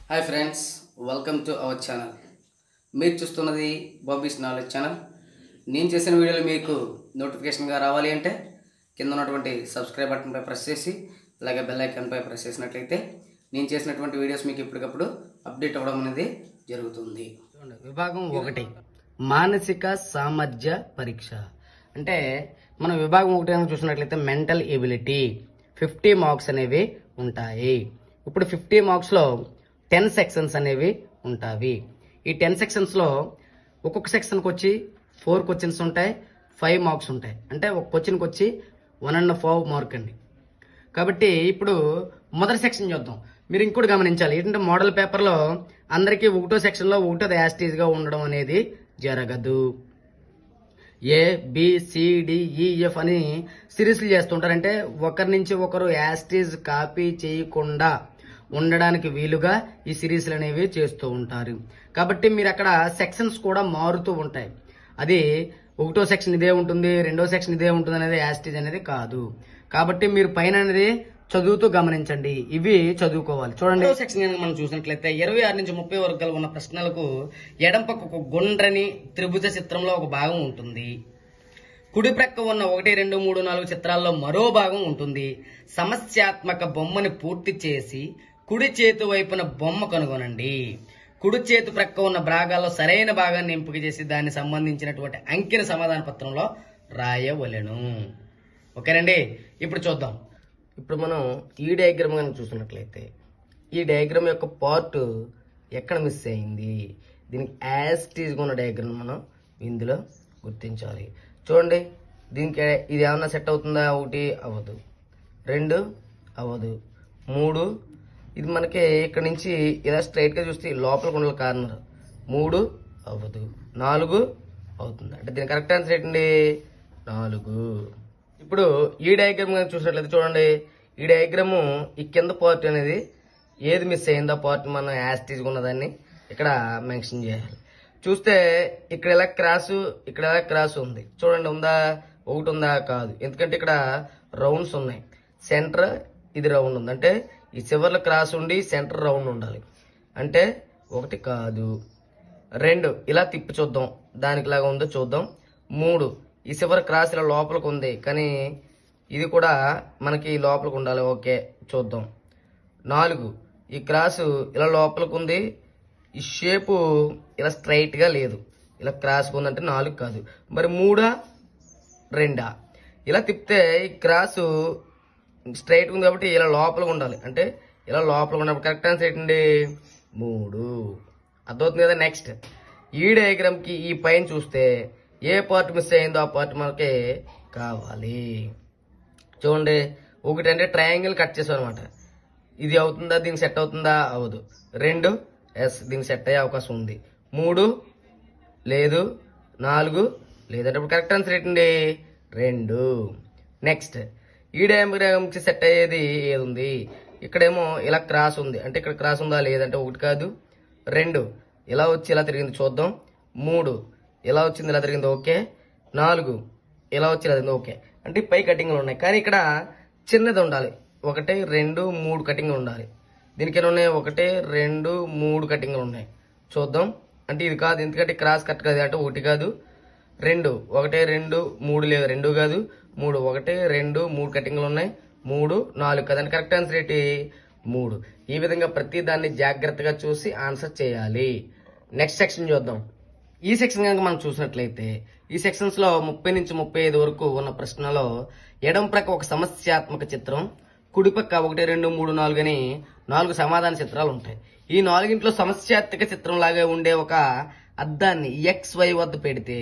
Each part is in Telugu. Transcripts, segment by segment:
hi friends welcome to our channel మీరు చూస్తున్నది బాబీస్ నాలెడ్జ్ ఛానల్ నేను చేసిన వీడియోలు మీకు నోటిఫికేషన్గా రావాలి అంటే కింద ఉన్నటువంటి సబ్స్క్రైబ్ బటన్పై ప్రెస్ చేసి అలాగే బెల్ ఐకాన్పై ప్రెస్ చేసినట్లయితే నేను చేసినటువంటి వీడియోస్ మీకు ఎప్పటికప్పుడు అప్డేట్ అవ్వడం అనేది జరుగుతుంది విభాగం ఒకటి మానసిక సామర్థ్య పరీక్ష అంటే మనం విభాగం ఒకటి కనుక చూసినట్లయితే మెంటల్ ఎబిలిటీ ఫిఫ్టీ మార్క్స్ అనేవి ఉంటాయి ఇప్పుడు ఫిఫ్టీ మార్క్స్లో టెన్ సెక్షన్స్ అనేవి ఉంటాయి ఈ టెన్ సెక్షన్స్లో ఒక్కొక్క సెక్షన్కి వచ్చి ఫోర్ క్వశ్చన్స్ ఉంటాయి ఫైవ్ మార్క్స్ ఉంటాయి అంటే ఒక క్వశ్చన్కి వచ్చి వన్ అండ్ హాఫ్ మార్క్ అండి కాబట్టి ఇప్పుడు మొదటి సెక్షన్ చూద్దాం మీరు ఇంకోటి గమనించాలి ఏంటంటే మోడల్ పేపర్లో అందరికీ ఒకటో సెక్షన్లో ఒకటో యాస్టీజ్గా ఉండడం అనేది జరగదు A B C D E F అని సిరీస్లు చేస్తుంటారంటే ఒకరి నుంచి ఒకరు యాస్టీజ్ కాపీ చేయకుండా ఉండడానికి వీలుగా ఈ సిరీస్లు అనేవి చేస్తూ ఉంటారు కాబట్టి మీరు అక్కడ సెక్షన్స్ కూడా మారుతూ ఉంటాయి అది ఒకటో సెక్షన్ ఇదే ఉంటుంది రెండో సెక్షన్ ఇదే ఉంటుంది అనేది యాస్టీజ్ అనేది కాదు కాబట్టి మీరు పైన అనేది చదువుతూ గమనించండి ఇవి చదువుకోవాలి చూడండి సెక్షన్ కనుక మనం చూసినట్లయితే ఇరవై ఆరు నుంచి ముప్పై వరకు గల ఉన్న ప్రశ్నలకు ఎడం పక్క ఒక గుండ్రని త్రిభుజ చిత్రంలో ఒక భాగం ఉంటుంది కుడి ప్రక్క ఉన్న ఒకటి రెండు మూడు నాలుగు చిత్రాల్లో మరో భాగం ఉంటుంది సమస్యాత్మక బొమ్మని పూర్తి చేసి కుడి చేతి వైపున బొమ్మ కనుగొనండి కుడి చేతి ప్రక్క ఉన్న భాగాల్లో సరైన భాగాన్ని ఎంపిక చేసి దానికి సంబంధించినటువంటి అంకెన సమాధాన పత్రంలో రాయవలెను ఓకేనండి ఇప్పుడు చూద్దాం ఇప్పుడు మనం ఈ డయాగ్రామ్ కనుక చూసినట్లయితే ఈ డయాగ్రామ్ యొక్క పార్ట్ ఎక్కడ మిస్ అయింది దీనికి యాస్టీజ్గా ఉన్న డయాగ్రామ్ మనం ఇందులో గుర్తించాలి చూడండి దీనికి ఇది ఏమన్నా సెట్ అవుతుందా ఒకటి అవ్వదు రెండు అవ్వదు మూడు ఇది మనకి ఇక్కడ నుంచి ఇలా స్ట్రైట్గా చూస్తే లోపలికి ఉండాలి కార్నర్ మూడు అవ్వదు నాలుగు అవుతుంది అంటే దీని కరెక్ట్ ఆన్సర్ ఏంటండి నాలుగు ఇప్పుడు ఈ డయాగ్రామ్ కనుక చూసినట్లయితే చూడండి ఈ డయాగ్రాము ఈ కింద పార్ట్ అనేది ఏది మిస్ అయిందో పార్ట్ మనం యాస్టీజ్ ఉన్నదాన్ని ఇక్కడ మెన్షన్ చేయాలి చూస్తే ఇక్కడ ఎలా క్రాస్ ఇక్కడ ఎలా క్రాస్ ఉంది చూడండి ఉందా ఒకటి ఉందా కాదు ఎందుకంటే ఇక్కడ రౌండ్స్ ఉన్నాయి సెంటర్ ఇది రౌండ్ ఉంది అంటే ఈ చివర్లో క్రాస్ ఉండి సెంటర్ రౌండ్ ఉండాలి అంటే ఒకటి కాదు రెండు ఇలా తిప్పి చూద్దాం దానికి లాగా ఉందో చూద్దాం మూడు ఈ చివరి క్రాస్ ఇలా లోపలికి ఉంది కానీ ఇది కూడా మనకి లోపలికి ఉండాలి ఓకే చూద్దాం నాలుగు ఈ క్రాసు ఇలా లోపలికి ఉంది ఈ షేపు ఇలా స్ట్రైట్గా లేదు ఇలా క్రాస్ ఉందంటే నాలుగు కాదు మరి మూడా రెండా ఇలా తిప్పితే ఈ క్రాసు స్ట్రైట్ ఉంది కాబట్టి ఇలా లోపలికి ఉండాలి అంటే ఇలా లోపలికి ఉన్నప్పుడు కరెక్ట్ ఆన్సర్ ఏంటండి మూడు అర్థమవుతుంది కదా నెక్స్ట్ ఈ డయాగ్రామ్కి ఈ పైన చూస్తే ఏ పార్ట్ మిస్ అయిందో ఆ పార్ట్ మనకి కావాలి చూడండి ఒకటి అంటే ట్రయాంగిల్ కట్ చేసాం అనమాట ఇది అవుతుందా దీనికి సెట్ అవుతుందా అవ్వదు రెండు ఎస్ దీనికి సెట్ అయ్యే అవకాశం ఉంది మూడు లేదు నాలుగు లేదంటే ఇప్పుడు కరెక్ట్ ఆన్సర్ ఏంటండి రెండు నెక్స్ట్ ఈ డయాగ్రామ్కి సెట్ అయ్యేది ఏది ఉంది ఇక్కడేమో ఇలా క్రాస్ ఉంది అంటే ఇక్కడ క్రాస్ ఉందా లేదంటే ఒకటి కాదు రెండు ఇలా వచ్చి ఇలా తిరిగింది చూద్దాం మూడు ఇలా వచ్చింది ఇలా తిరిగింది ఓకే నాలుగు ఇలా వచ్చి ఇలా తిరిగింది ఓకే అంటే ఈ పై కటింగ్లు ఉన్నాయి కానీ ఇక్కడ చిన్నది ఉండాలి ఒకటి రెండు మూడు కటింగ్లు ఉండాలి దీనికి ఎన్ని ఉన్నాయి ఒకటి రెండు మూడు కటింగ్లు ఉన్నాయి చూద్దాం అంటే ఇది కాదు ఎందుకంటే క్రాస్ కట్ కాదు అంటే ఒకటి కాదు రెండు ఒకటి రెండు మూడు లేదు రెండు కాదు మూడు ఒకటి రెండు మూడు కటింగ్లు ఉన్నాయి మూడు నాలుగు కదండి కరెక్ట్ ఆన్సర్ ఏంటి మూడు ఈ విధంగా ప్రతి దాన్ని జాగ్రత్తగా చూసి ఆన్సర్ చేయాలి నెక్స్ట్ సెక్షన్ చూద్దాం ఈ సెక్షన్ కనుక మనం చూసినట్లయితే ఈ సెక్షన్స్ లో ముప్పై నుంచి ముప్పై ఐదు వరకు ఉన్న ప్రశ్నలో ఎడం ప్రక్క ఒక సమస్యాత్మక చిత్రం కుడిపక్క ఒకటి రెండు మూడు నాలుగు అని నాలుగు సమాధాన చిత్రాలు ఉంటాయి ఈ నాలుగింట్లో సమస్యాత్మక చిత్రం లాగా ఉండే ఒక అద్దాన్ని ఎక్స్ వై వద్ద పెడితే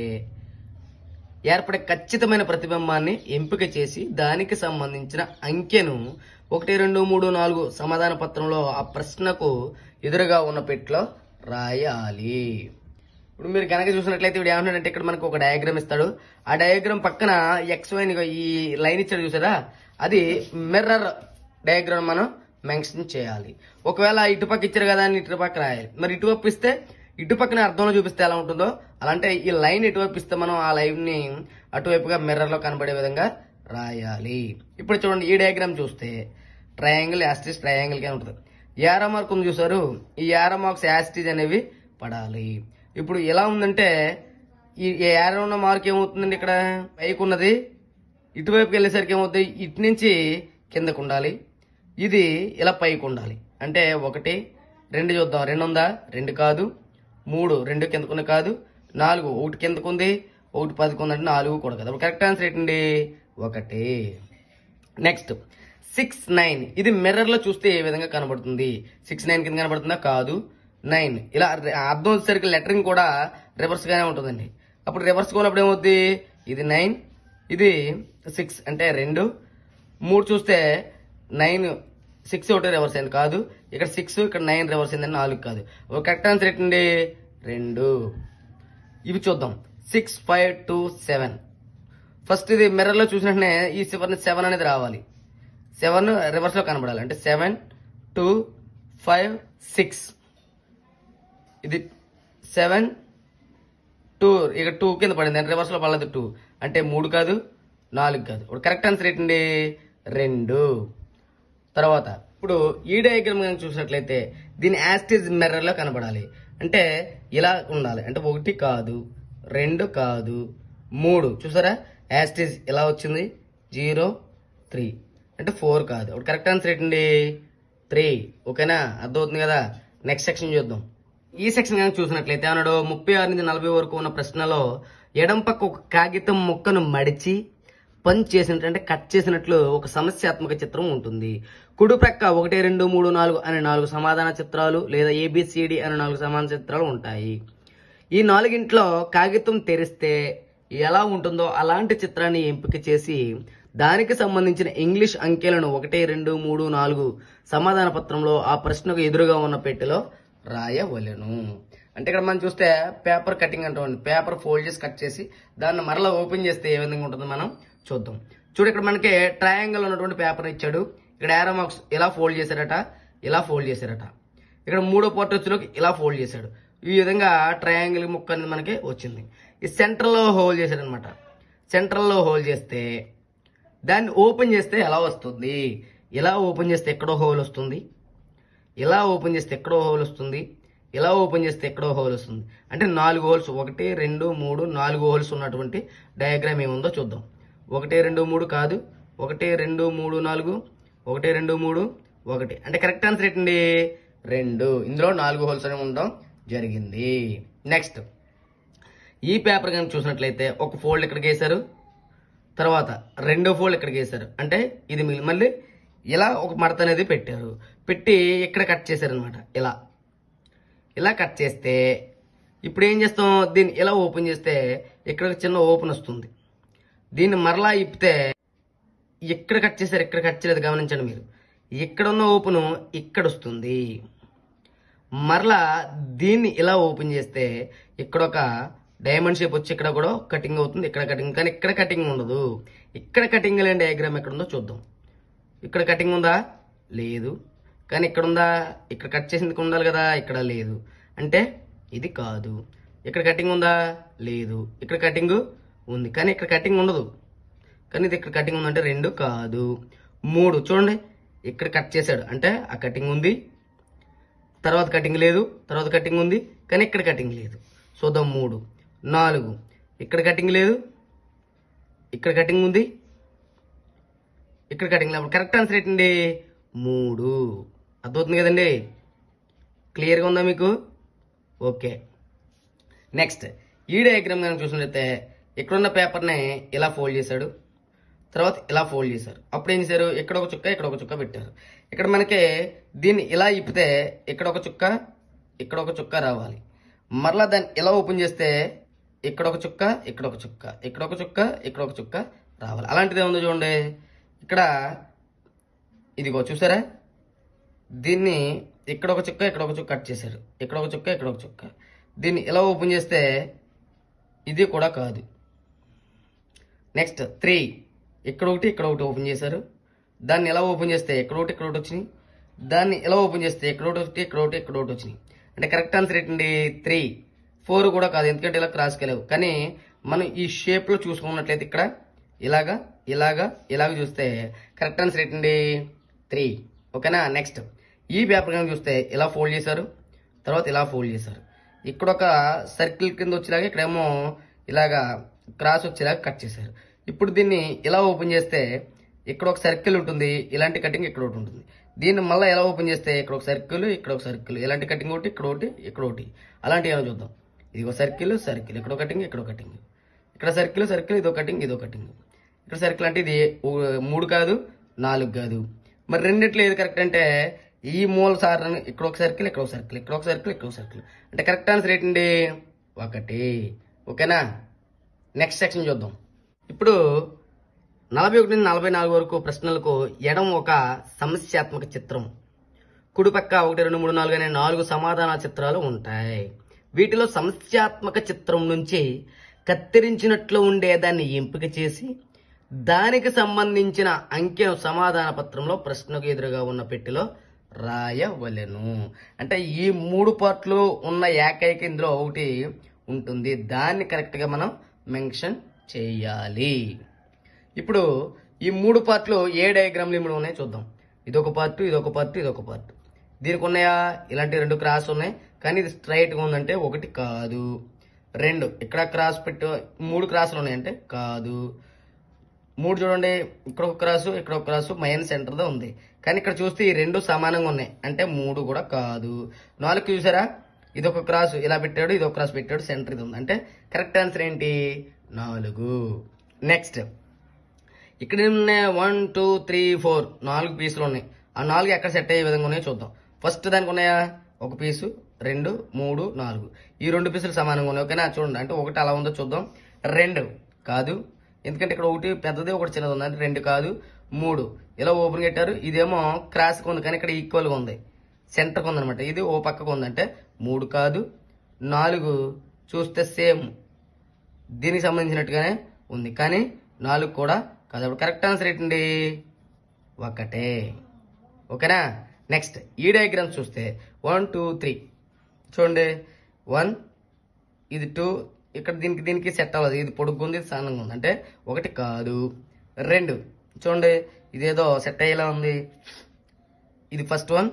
ఏర్పడే ఖచ్చితమైన ప్రతిబింబాన్ని ఎంపిక చేసి దానికి సంబంధించిన అంకెను ఒకటి రెండు మూడు నాలుగు సమాధాన పత్రంలో ఆ ప్రశ్నకు ఎదురుగా ఉన్న పెట్లో రాయాలి ఇప్పుడు మీరు కనుక చూసినట్లయితే ఇప్పుడు ఏమంటాడంటే ఇక్కడ మనకు ఒక డయాగ్రామ్ ఇస్తాడు ఆ డయాగ్రామ్ పక్కన ఎక్స్ వైన్ ఈ లైన్ ఇచ్చాడు చూసారా అది మిర్రర్ డయాగ్రామ్ మనం మెన్షన్ చేయాలి ఒకవేళ ఇటుపక్క ఇచ్చారు కదా అని ఇటుపక్క రాయాలి మరి ఇటువైపు ఇస్తే ఇటుపక్కన అర్థంలో చూపిస్తే ఎలా ఉంటుందో అలా అంటే ఈ లైన్ ఇటువైపు ఇస్తే మనం ఆ లైన్ ని అటువైపుగా మిర్రర్ లో కనబడే విధంగా రాయాలి ఇప్పుడు చూడండి ఈ డయాగ్రామ్ చూస్తే ట్రయాంగిల్ యాస్టిస్ ట్రయాంగిల్ గా ఉంటుంది యారో మార్క్ ఉంది చూసారు ఈ యారో మార్క్స్ యాస్టీజ్ అనేవి పడాలి ఇప్పుడు ఎలా ఉందంటే ఈ యారో ఉన్న మార్క్ ఏమవుతుందండి ఇక్కడ పైకి ఉన్నది ఇటువైపుకి వెళ్ళేసరికి ఏమవుతుంది ఇటు నుంచి కిందకు ఉండాలి ఇది ఇలా పైకి ఉండాలి అంటే ఒకటి రెండు చూద్దాం రెండు ఉందా రెండు కాదు మూడు రెండు కిందకున్న కాదు నాలుగు ఒకటి కిందకుంది ఒకటి పదికి ఉందంటే నాలుగు కూడా కాదు అప్పుడు కరెక్ట్ ఆన్సర్ ఏంటండి ఒకటి నెక్స్ట్ సిక్స్ నైన్ ఇది మిర్రర్ లో చూస్తే ఏ విధంగా కనబడుతుంది సిక్స్ నైన్ కింద కనబడుతుందా కాదు నైన్ ఇలా ర- అర్థం వచ్చేసరికి లెటరింగ్ కూడా రివర్స్ గానే ఉంటుందండి అప్పుడు రివర్స్ ఉన్నప్పుడు ఏమవుద్ది ఇది నైన్ ఇది సిక్స్ అంటే రెండు మూడు చూస్తే నైన్ సిక్స్ ఒకటి రివర్స్ అయింది కాదు ఇక్కడ సిక్స్ ఇక్కడ నైన్ రివర్స్ అయింది నాలుగు కాదు ఒక కరెక్ట్ ఆన్సర్ ఏంటండి రెండు ఇవి చూద్దాం six five two seven first ఇది మిర్రర్ లో చూసిన వెంటనే ఈ చివరిని సెవెన్ అనేది రావాలి సెవెన్ రివర్స్ లో కనబడాలి అంటే సెవెన్ టూ ఫైవ్ సిక్స్ ఇది సెవెన్ టూ ఇక టూ కింద పడింది అంటే రివర్స్ లో పడలేదు టూ అంటే మూడు కాదు నాలుగు కాదు ఇప్పుడు కరెక్ట్ ఆన్సర్ ఏంటండి రెండు తర్వాత ఇప్పుడు ఈ డయాగ్రామ్ కనుక చూసినట్లయితే దీని యాస్టేజ్ మిర్రర్ లో కనబడాలి అంటే ఇలా ఉండాలి అంటే ఒకటి కాదు రెండు కాదు మూడు చూసారా యాస్టేజ్ ఇలా వచ్చింది జీరో త్రీ అంటే ఫోర్ కాదు ఇప్పుడు కరెక్ట్ ఆన్సర్ ఏంటండి త్రీ ఓకేనా అర్థమవుతుంది కదా నెక్స్ట్ సెక్షన్ చూద్దాం ఈ సెక్షన్ కనుక చూసినట్లయితే అన్నాడు ముప్పై ఆరు నుంచి నలభై వరకు ఉన్న ప్రశ్నలో ఎడం పక్క ఒక కాగితం ముక్కను మడిచి పంచ్ చేసినట్టు అంటే కట్ చేసినట్లు ఒక సమస్యాత్మక చిత్రం ఉంటుంది కుడి ప్రక్క ఒకటి రెండు మూడు నాలుగు అనే నాలుగు సమాధాన చిత్రాలు లేదా ఏబిసిడి అనే నాలుగు సమాధాన చిత్రాలు ఉంటాయి ఈ నాలుగింట్లో కాగితం తెరిస్తే ఎలా ఉంటుందో అలాంటి చిత్రాన్ని ఎంపిక చేసి దానికి సంబంధించిన ఇంగ్లీష్ అంకెలను ఒకటి రెండు మూడు నాలుగు సమాధాన పత్రంలో ఆ ప్రశ్నకు ఎదురుగా ఉన్న పెట్టెలో రాయవలెను అంటే ఇక్కడ మనం చూస్తే పేపర్ కటింగ్ అంటామండి పేపర్ ఫోల్డ్ చేసి కట్ చేసి దాన్ని మరలా ఓపెన్ చేస్తే ఏ విధంగా ఉంటుందో మనం చూద్దాం చూడు ఇక్కడ మనకి ట్రయాంగిల్ ఉన్నటువంటి పేపర్ ఇచ్చాడు ఇక్కడ ఏరో మార్క్స్ ఇలా ఫోల్డ్ చేశారట ఇలా ఫోల్డ్ చేశారట ఇక్కడ మూడో పోర్ట్రేట్లోకి ఇలా ఫోల్డ్ చేశాడు ఈ విధంగా ట్రయాంగిల్ ముక్క అనేది మనకి వచ్చింది ఈ సెంటర్లో హోల్ చేశాడు అనమాట సెంటర్లో హోల్ చేస్తే దాన్ని ఓపెన్ చేస్తే ఎలా వస్తుంది ఇలా ఓపెన్ చేస్తే ఎక్కడో హోల్ వస్తుంది ఇలా ఓపెన్ చేస్తే ఎక్కడో హోల్ వస్తుంది ఇలా ఓపెన్ చేస్తే ఎక్కడో హోల్ వస్తుంది అంటే నాలుగు హోల్స్ ఒకటి రెండు మూడు నాలుగు హోల్స్ ఉన్నటువంటి డయాగ్రామ్ ఏముందో చూద్దాం ఒకటి రెండు మూడు కాదు ఒకటి రెండు మూడు నాలుగు ఒకటి రెండు మూడు ఒకటి అంటే కరెక్ట్ ఆన్సర్ ఏంటండి రెండు ఇందులో నాలుగు హోల్స్ అనేవి ఉండడం జరిగింది నెక్స్ట్ ఈ పేపర్ కనుక చూసినట్లయితే ఒక ఫోల్డ్ ఇక్కడికి వేశారు తర్వాత రెండో ఫోల్డ్ ఇక్కడికి వేశారు అంటే ఇది మిగిలి మళ్ళీ ఇలా ఒక మడత అనేది పెట్టారు పెట్టి ఇక్కడ కట్ చేశారు అనమాట ఇలా ఇలా కట్ చేస్తే ఇప్పుడు ఏం చేస్తాం దీన్ని ఇలా ఓపెన్ చేస్తే ఇక్కడ ఒక చిన్న ఓపెన్ వస్తుంది దీన్ని మరలా ఇప్పితే ఎక్కడ కట్ చేశారు ఎక్కడ కట్ చేయలేదు గమనించండి మీరు ఇక్కడ ఉన్న ఓపెన్ ఇక్కడ వస్తుంది మరలా దీన్ని ఇలా ఓపెన్ చేస్తే ఇక్కడ ఒక డైమండ్ షేప్ వచ్చి ఇక్కడ కూడా కటింగ్ అవుతుంది ఇక్కడ కటింగ్ కానీ ఇక్కడ కటింగ్ ఉండదు ఇక్కడ కటింగ్ లేని డయాగ్రామ్ ఎక్కడ ఉందో చూద్దాం ఇక్కడ కటింగ్ ఉందా లేదు కానీ ఇక్కడ ఉందా ఇక్కడ కట్ చేసింది ఉండాలి కదా ఇక్కడ లేదు అంటే ఇది కాదు ఇక్కడ కటింగ్ ఉందా లేదు ఇక్కడ కటింగ్ ఉంది కానీ ఇక్కడ కటింగ్ ఉండదు కానీ ఇది ఇక్కడ కటింగ్ ఉందంటే రెండు కాదు మూడు చూడండి ఇక్కడ కట్ చేశాడు అంటే ఆ కటింగ్ ఉంది తర్వాత కటింగ్ లేదు తర్వాత కటింగ్ ఉంది కానీ ఇక్కడ కటింగ్ లేదు చూద్దాం మూడు నాలుగు ఇక్కడ కటింగ్ లేదు ఇక్కడ కటింగ్ ఉంది ఇక్కడ కటింగ్ లేదు కరెక్ట్ ఆన్సర్ ఏంటండి మూడు అర్థమవుతుంది కదండి క్లియర్గా ఉందా మీకు ఓకే నెక్స్ట్ ఈ డయాగ్రామ్ కనుక చూసినట్లయితే ఇక్కడున్న పేపర్ని ఇలా ఫోల్డ్ చేశాడు తర్వాత ఇలా ఫోల్డ్ చేశారు అప్పుడు ఏం చేశారు ఇక్కడ ఒక చుక్క ఇక్కడ ఒక చుక్క పెట్టారు ఇక్కడ మనకి దీన్ని ఇలా ఇప్పితే ఇక్కడ ఒక చుక్క ఇక్కడ ఒక చుక్క రావాలి మరలా దాన్ని ఇలా ఓపెన్ చేస్తే ఇక్కడ ఒక చుక్క ఇక్కడ ఒక చుక్క ఇక్కడ ఒక చుక్క ఇక్కడ ఒక చుక్క రావాలి అలాంటిది ఏముందో చూడండి ఇక్కడ ఇదిగో చూసారా దీన్ని ఇక్కడ ఒక చుక్క ఇక్కడ ఒక చుక్క కట్ చేశారు ఇక్కడ ఒక చుక్క ఇక్కడ ఒక చుక్క దీన్ని ఇలా ఓపెన్ చేస్తే ఇది కూడా కాదు నెక్స్ట్ త్రీ ఇక్కడ ఒకటి ఇక్కడ ఒకటి ఓపెన్ చేశారు దాన్ని ఎలా ఓపెన్ చేస్తే ఇక్కడ ఒకటి ఇక్కడ ఒకటి వచ్చినాయి దాన్ని ఎలా ఓపెన్ చేస్తే ఇక్కడ ఒకటి ఒకటి ఇక్కడ ఒకటి ఇక్కడ ఒకటి వచ్చినాయి అంటే కరెక్ట్ ఆన్సర్ ఏంటండి త్రీ ఫోర్ కూడా కాదు ఎందుకంటే ఇలా క్రాస్కి వెళ్ళవు కానీ మనం ఈ షేప్లో చూసుకున్నట్లయితే ఇక్కడ ఇలాగా ఇలాగా ఇలాగ చూస్తే కరెక్ట్ ఆన్సర్ ఏంటండి త్రీ ఓకేనా నెక్స్ట్ ఈ పేపర్ కనుక చూస్తే ఇలా ఫోల్డ్ చేశారు తర్వాత ఇలా ఫోల్డ్ చేశారు ఇక్కడ ఒక సర్కిల్ కింద వచ్చేలాగా ఇక్కడేమో ఇలాగా క్రాస్ వచ్చేలాగా కట్ చేశారు ఇప్పుడు దీన్ని ఇలా ఓపెన్ చేస్తే ఇక్కడ ఒక సర్కిల్ ఉంటుంది ఇలాంటి కటింగ్ ఇక్కడ ఒకటి ఉంటుంది దీన్ని మళ్ళీ ఎలా ఓపెన్ చేస్తే ఇక్కడ ఒక సర్కిల్ ఇక్కడ ఒక సర్కిల్ ఇలాంటి కటింగ్ ఒకటి ఇక్కడ ఒకటి ఇక్కడ ఒకటి అలాంటివి ఏమో చూద్దాం ఇది ఒక సర్కిల్ సర్కిల్ ఇక్కడ ఒక కటింగ్ ఇక్కడ ఒక కటింగ్ ఇక్కడ సర్కిల్ సర్కిల్ ఇదో కటింగ్ ఇదో కటింగ్ ఇక్కడ సర్కిల్ అంటే ఇది ఓ- మూడు కాదు నాలుగు కాదు మరి రెండిట్లో ఏది కరెక్ట్ అంటే ఈ మూల సార్ ఇక్కడ ఒక సర్కిల్ ఇక్కడ ఒక సర్కిల్ ఇక్కడ ఒక సర్కిల్ ఇక్కడ ఒక సర్కిల్ అంటే కరెక్ట్ ఆన్సర్ ఏంటండి ఒకటి ఓకేనా నెక్స్ట్ సెక్షన్ చూద్దాం ఇప్పుడు నలభై ఒకటి నుంచి నలభై నాలుగు వరకు ప్రశ్నలకు ఎడం ఒక సమస్యాత్మక చిత్రం కుడిపక్క ఒకటి రెండు మూడు నాలుగు అనే నాలుగు సమాధాన చిత్రాలు ఉంటాయి వీటిలో సమస్యాత్మక చిత్రం నుంచి కత్తిరించినట్లు ఉండే దాన్ని ఎంపిక చేసి దానికి సంబంధించిన అంకెను సమాధాన పత్రంలో ప్రశ్నకు ఎదురుగా ఉన్న పెట్టెలో రాయవలెను అంటే ఈ మూడు పార్ట్లు ఉన్న ఏకైక ఇందులో ఒకటి ఉంటుంది దాన్ని కరెక్ట్గా మనం మెన్షన్ చేయాలి ఇప్పుడు ఈ మూడు పార్ట్లు ఏ డయాగ్రామ్లు ఇప్పుడు ఉన్నాయో చూద్దాం ఇదొక పార్ట్ ఇదొక పార్ట్ ఇదొక పార్ట్ దీనికి ఉన్నాయా ఇలాంటి రెండు క్రాస్ ఉన్నాయి కానీ ఇది స్ట్రైట్గా ఉందంటే ఒకటి కాదు రెండు ఇక్కడ క్రాస్ పెట్టు మూడు క్రాసులు ఉన్నాయంటే కాదు మూడు చూడండి ఇక్కడ ఒక క్రాసు ఇక్కడ ఒక క్రాసు మైన్ సెంటర్లో ఉంది కానీ ఇక్కడ చూస్తే ఈ రెండు సమానంగా ఉన్నాయి అంటే మూడు కూడా కాదు నాలుగు చూసారా ఇది ఒక క్రాస్ ఇలా పెట్టాడు ఇది ఒక క్రాస్ పెట్టాడు సెంటర్ ఇది ఉంది అంటే కరెక్ట్ ఆన్సర్ ఏంటి నాలుగు నెక్స్ట్ ఇక్కడ ఉన్నాయి వన్ టూ త్రీ ఫోర్ నాలుగు పీసులు ఉన్నాయి ఆ నాలుగు ఎక్కడ సెట్ అయ్యే విధంగా ఉన్నాయో చూద్దాం ఫస్ట్ దానికి ఉన్నాయా ఒక పీసు రెండు మూడు నాలుగు ఈ రెండు పీసులు సమానంగా ఉన్నాయి ఓకేనా చూడండి అంటే ఒకటి అలా ఉందో చూద్దాం రెండు కాదు ఎందుకంటే ఇక్కడ ఒకటి పెద్దది ఒకటి చిన్నది ఉంది అంటే రెండు కాదు మూడు ఇలా ఓపెన్ పెట్టారు ఇదేమో క్రాస్గా ఉంది కానీ ఇక్కడ ఈక్వల్గా ఉంది సెంటర్కి ఉందన్నమాట ఇది ఓ పక్కకు ఉందంటే మూడు కాదు నాలుగు చూస్తే సేమ్ దీనికి సంబంధించినట్టుగానే ఉంది కానీ నాలుగు కూడా కాదు అప్పుడు కరెక్ట్ ఆన్సర్ ఏంటండి ఒకటే ఓకేనా నెక్స్ట్ ఈ డయాగ్రామ్స్ చూస్తే వన్ టూ త్రీ చూడండి వన్ ఇది టూ ఇక్కడ దీనికి దీనికి సెట్ అవ్వదు ఇది పొడుగు ఉంది ఇది సన్నంగా ఉంది అంటే ఒకటి కాదు రెండు చూడండి ఇదేదో సెట్ అయ్యేలా ఉంది ఇది first one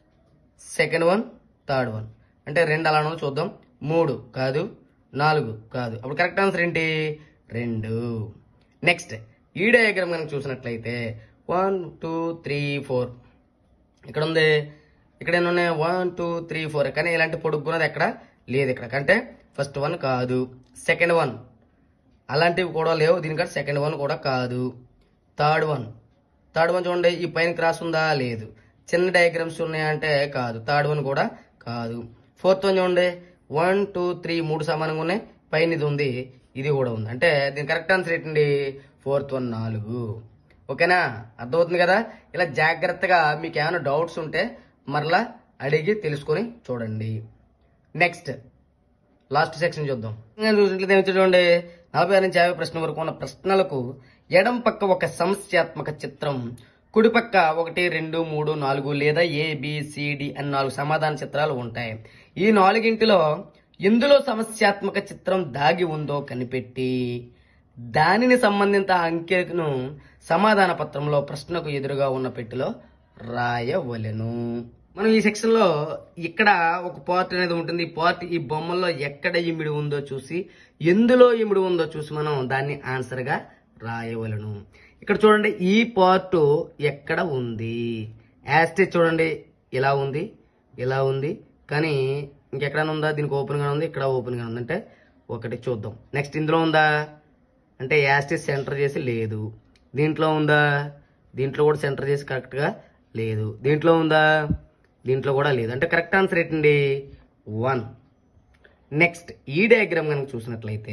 second one third one అంటే రెండు అలా ఉన్నది చూద్దాం మూడు కాదు నాలుగు కాదు అప్పుడు కరెక్ట్ ఆన్సర్ ఏంటి రెండు నెక్స్ట్ ఈ డయాగ్రామ్ కనుక చూసినట్లయితే వన్ టూ త్రీ ఫోర్ ఇక్కడ ఉంది ఇక్కడ ఎన్ని ఉన్నాయి వన్ టూ త్రీ ఫోర్ కానీ ఇలాంటి పొడుగున్నది ఎక్కడ లేదు ఇక్కడ అంటే ఫస్ట్ వన్ కాదు సెకండ్ వన్ అలాంటివి కూడా లేవు దీనికంటే సెకండ్ వన్ కూడా కాదు థర్డ్ వన్ థర్డ్ వన్ చూడండి ఈ పైన క్రాస్ ఉందా లేదు చిన్న డయాగ్రామ్స్ ఉన్నాయంటే కాదు థర్డ్ వన్ కూడా కాదు ఫోర్త్ వన్ చూడండి వన్ టూ త్రీ మూడు సమానంగా ఉన్నాయి పైన ఇది ఉంది ఇది కూడా ఉంది అంటే దీని కరెక్ట్ ఆన్సర్ ఏంటండి ఫోర్త్ వన్ నాలుగు ఓకేనా అర్థమవుతుంది కదా ఇలా జాగ్రత్తగా మీకు ఏమైనా డౌట్స్ ఉంటే మరలా అడిగి తెలుసుకొని చూడండి నెక్స్ట్ లాస్ట్ సెక్షన్ చూద్దాం ఇంకా చూసినట్లయితే ఏమి చూడండి నలభై ఆరు నుంచి యాభై ప్రశ్న వరకు ఉన్న ప్రశ్నలకు ఎడం పక్క ఒక సమస్యాత్మక చిత్రం కుడి పక్క ఒకటి రెండు మూడు నాలుగు లేదా ఏ బి, సి, డి అని నాలుగు సమాధాన చిత్రాలు ఉంటాయి ఈ నాలుగింటిలో ఎందులో సమస్యాత్మక చిత్రం దాగి ఉందో కనిపెట్టి దానిని సంబంధిత అంకెను సమాధాన పత్రంలో ప్రశ్నకు ఎదురుగా ఉన్న పెట్టెలో రాయవలెను మనం ఈ సెక్షన్ లో ఇక్కడ ఒక పార్ట్ అనేది ఉంటుంది ఈ పార్ట్ ఈ బొమ్మల్లో ఎక్కడ ఇమిడి ఉందో చూసి ఎందులో ఇమిడి ఉందో చూసి మనం దాన్ని ఆన్సర్ గా రాయవలను ఇక్కడ చూడండి ఈ పార్ట్ ఎక్కడ ఉంది యాస్టేజ్ చూడండి ఇలా ఉంది ఇలా ఉంది కానీ ఇంకెక్కడైనా ఉందా దీనికి ఓపెన్ గా ఉంది ఇక్కడ ఓపెన్ గా ఉంది అంటే ఒకటి చూద్దాం నెక్స్ట్ ఇందులో ఉందా అంటే యాస్టేజ్ సెంటర్ చేసి లేదు దీంట్లో ఉందా దీంట్లో కూడా సెంటర్ చేసి కరెక్ట్గా లేదు దీంట్లో ఉందా దీంట్లో కూడా లేదు అంటే కరెక్ట్ ఆన్సర్ ఏంటండి వన్ నెక్స్ట్ ఈ డయాగ్రామ్ కనుక చూసినట్లయితే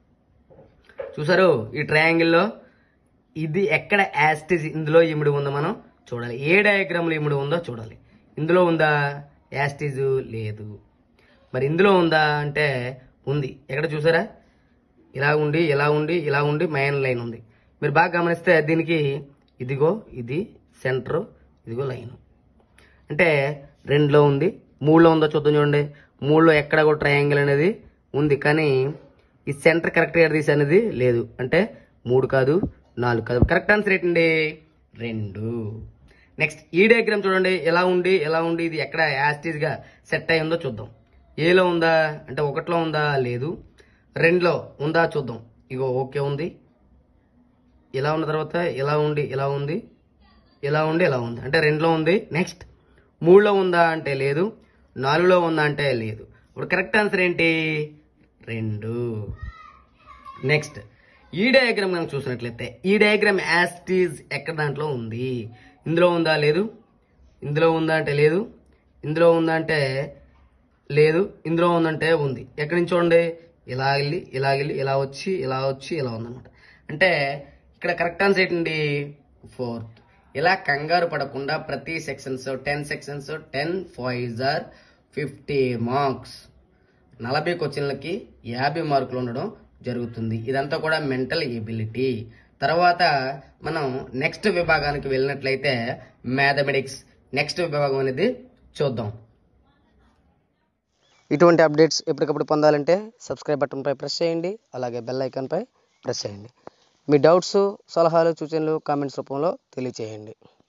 చూసారు ఈ ట్రయాంగిల్లో ఇది ఎక్కడ యాస్టిజ్ ఇందులో ఇమిడి ఉందో మనం చూడాలి ఏ డయాగ్రామ్లో ఇమిడి ఉందో చూడాలి ఇందులో ఉందా యాస్టిజ్ లేదు మరి ఇందులో ఉందా అంటే ఉంది ఎక్కడ చూసారా ఇలా ఉండి ఇలా ఉండి ఇలా ఉండి మైన్ లైన్ ఉంది మీరు బాగా గమనిస్తే దీనికి ఇదిగో ఇది సెంటర్ ఇదిగో లైన్ అంటే రెండులో ఉంది మూడులో ఉందో చూద్దాం చూడండి మూడులో ఎక్కడ కూడా ట్రయాంగిల్ అనేది ఉంది కానీ ఈ సెంటర్ కరెక్ట్ ఎక్కడ తీసి అనేది లేదు అంటే మూడు కాదు నాలుగు కాదు కరెక్ట్ ఆన్సర్ ఏంటండి రెండు నెక్స్ట్ ఈ డయాగ్రామ్ చూడండి ఎలా ఉండి ఎలా ఉండి ఇది ఎక్కడ యాస్టీస్గా సెట్ అయి ఉందో చూద్దాం ఏలో ఉందా అంటే ఒకటిలో ఉందా లేదు రెండులో ఉందా చూద్దాం ఇగో ఓకే ఉంది ఇలా ఉన్న తర్వాత ఇలా ఉండి ఇలా ఉంది ఇలా ఉండి ఇలా ఉంది అంటే రెండులో ఉంది నెక్స్ట్ మూడులో ఉందా అంటే లేదు నాలుగులో ఉందా అంటే లేదు ఇప్పుడు కరెక్ట్ ఆన్సర్ ఏంటి రెండు నెక్స్ట్ ఈ డయాగ్రామ్ కనుక చూసినట్లయితే ఈ డయాగ్రామ్ యాస్టీజ్ ఎక్కడ దాంట్లో ఉంది ఇందులో ఉందా లేదు ఇందులో ఉందా అంటే లేదు ఇందులో ఉందా అంటే లేదు ఇందులో ఉందంటే ఉంది ఎక్కడి నుంచి చూడండి ఇలా వెళ్ళి ఇలా వెళ్ళి ఇలా వచ్చి ఇలా వచ్చి ఇలా ఉందన్నమాట అంటే ఇక్కడ కరెక్ట్ ఆన్సర్ ఏంటండి ఫోర్త్ ఇలా కంగారు పడకుండా ప్రతి sections ten sections ten five or fifty marks నలభై క్వశ్చన్లకి యాభై మార్కులు ఉండడం జరుగుతుంది ఇదంతా కూడా మెంటల్ ఎబిలిటీ తర్వాత మనం నెక్స్ట్ విభాగానికి వెళ్ళినట్లయితే మ్యాథమెటిక్స్ నెక్స్ట్ విభాగం అనేది చూద్దాం ఇటువంటి అప్డేట్స్ ఎప్పటికప్పుడు పొందాలంటే సబ్స్క్రైబ్ బటన్పై ప్రెస్ చేయండి అలాగే బెల్ ఐకాన్పై ప్రెస్ చేయండి మీ డౌట్స్ సలహాలు సూచనలు కామెంట్స్ రూపంలో తెలియచేయండి